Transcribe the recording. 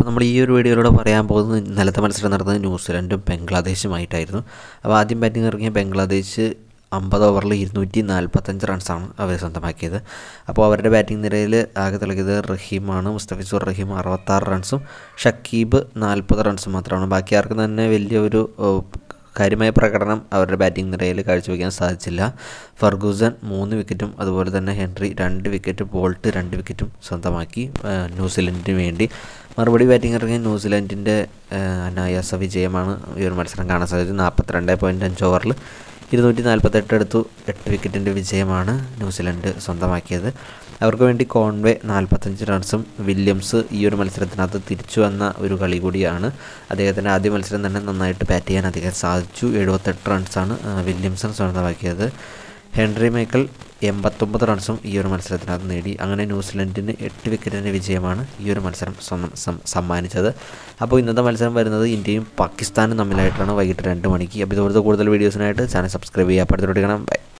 അപ്പോൾ നമ്മൾ ഈ ഒരു വീഡിയോയിലൂടെ പറയാൻ പോകുന്നത് ഇന്നലത്തെ മത്സരം നടന്നത് ന്യൂസിലൻഡും ബംഗ്ലാദേശുമായിട്ടായിരുന്നു അപ്പോൾ ആദ്യം ബാറ്റിംഗ് ഇറങ്ങിയ ബംഗ്ലാദേശ് അമ്പത് ഓവറിൽ ഇരുന്നൂറ്റി നാൽപ്പത്തഞ്ച് റൺസാണ് അവർ സ്വന്തമാക്കിയത് അപ്പോൾ അവരുടെ ബാറ്റിംഗ് നിരയിൽ ആകെ തിളക്കിയത് റഹീമാണ് മുസ്തഫിസുർ റഹീം അറുപത്താറ് റൺസും ഷക്കീബ് നാൽപ്പത് റൺസും മാത്രമാണ് ബാക്കി ആർക്കും തന്നെ വലിയൊരു കാര്യമായ പ്രകടനം അവരുടെ ബാറ്റിംഗ് നിരയിൽ കാഴ്ചവെക്കാൻ സാധിച്ചില്ല ഫർഗൂസൻ മൂന്ന് വിക്കറ്റും അതുപോലെ തന്നെ ഹെൻറി രണ്ട് വിക്കറ്റും ബോൾട്ട് രണ്ട് വിക്കറ്റും സ്വന്തമാക്കി ന്യൂസിലൻഡിന് വേണ്ടി മറുപടി ബാറ്റിംഗ് ഇറങ്ങിയ ന്യൂസിലൻഡിൻ്റെ അനായാസ വിജയമാണ് ഈ ഒരു മത്സരം കാണാൻ സാധിച്ചത് നാൽപ്പത്തിരണ്ട് പോയിൻറ്റ് അഞ്ച് ഓവറിൽ ഇരുന്നൂറ്റി നാൽപ്പത്തെട്ട് എടുത്തു എട്ട് വിക്കറ്റിൻ്റെ വിജയമാണ് ന്യൂസിലൻഡ് സ്വന്തമാക്കിയത് അവർക്ക് വേണ്ടി കോൺവേ നാൽപ്പത്തഞ്ച് റൺസും വില്യംസ് ഈ ഒരു മത്സരത്തിനകത്ത് തിരിച്ചു വന്ന ഒരു കളി കൂടിയാണ് അദ്ദേഹത്തിൻ്റെ ആദ്യ മത്സരം തന്നെ നന്നായിട്ട് ബാറ്റ് ചെയ്യാൻ അദ്ദേഹം സാധിച്ചു എഴുപത്തെട്ട് റൺസാണ് വില്യംസൺ സ്വന്തമാക്കിയത് ഹെൻറി മൈക്കൽ എൺപത്തൊമ്പത് റൺസും ഈ ഒരു മത്സരത്തിനകത്ത് നേടി അങ്ങനെ ന്യൂസിലൻഡിന് എട്ട് വിക്കറ്റിൻ്റെ വിജയമാണ് ഈ ഒരു മത്സരം സമ്മാനിച്ചത് അപ്പോൾ ഇന്നത്തെ മത്സരം വരുന്നത് ഇന്ത്യയും പാകിസ്ഥാനും തമ്മിലായിട്ടാണ് വൈകിട്ട് രണ്ട് മണിക്ക് അപ്പോൾ ഇതുപോലത്തെ കൂടുതൽ വീഡിയോസിനായിട്ട് ചാനൽ സബ്സ്ക്രൈബ് ചെയ്യുക അപ്പോൾ അടുത്തോട്ട് കാണാം ബൈ